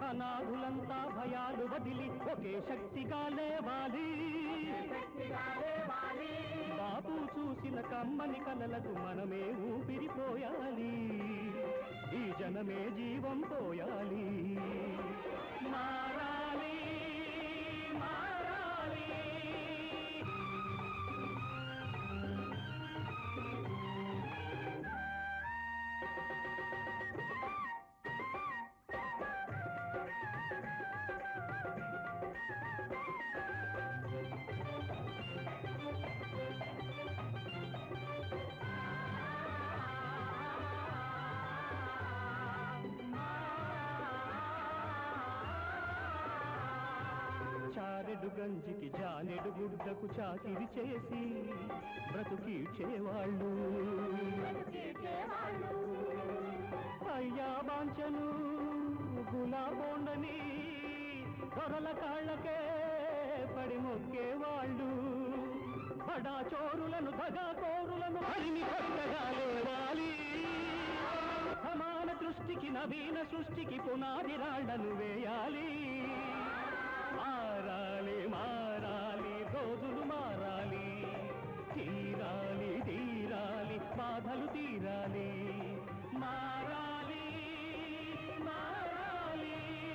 అనాథులంతా భయాలు వదిలి ఒకే శక్తిగా లేవాలి బాపు చూసిన కమ్మని కలలకు మనమే ఊపిరిపోయాలి ఈ జనమే జీవం పోయాలి మారాలి మారాలి చారెడు గంజికి జానెడు గుడ్డకు చాకిరి చేసి బ్రతుకీడ్చేవాళ్ళు అయ్యా బాంచను గులాబోండని దొరల కాళ్ళకే పడి మొక్కేవాళ్ళు బడా చోరులను దగా కోరులను అరిమి కొట్టగా లేవాలి సమాన దృష్టికి నవీన సృష్టికి పునాది రాళ్లను వేయాలి మారాలి మారాలి రోజులు మారాలి తీరాలి తీరాలి బాధలు తీరాలి మారాలి మారాలి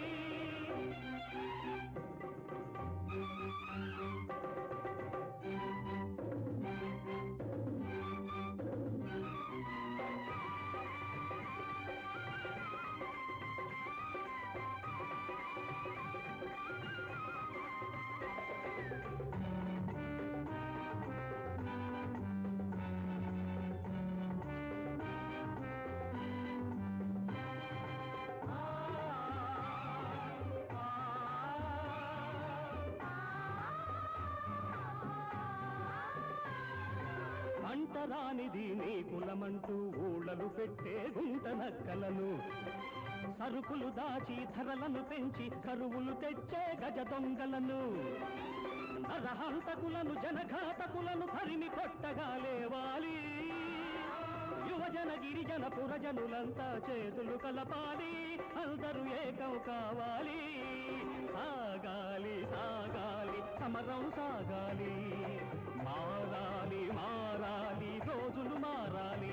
అంటరానిది నీ కులమంటూ ఊళ్ళలు పెట్టే గుంట నక్కలను సరుకులు దాచి ధరలను పెంచి కరువులు తెచ్చే గజ దొంగలను నరహంతకులను జనఘాతకులను తరిమి కొట్టగా లేవాలి యువజన గిరిజన పురజనులంతా చేతులు కలపాలి అందరూ ఏకం కావాలి సాగాలి సాగాలి సమరం సాగాలి మారాలి మారాలి రోజులు మారాలి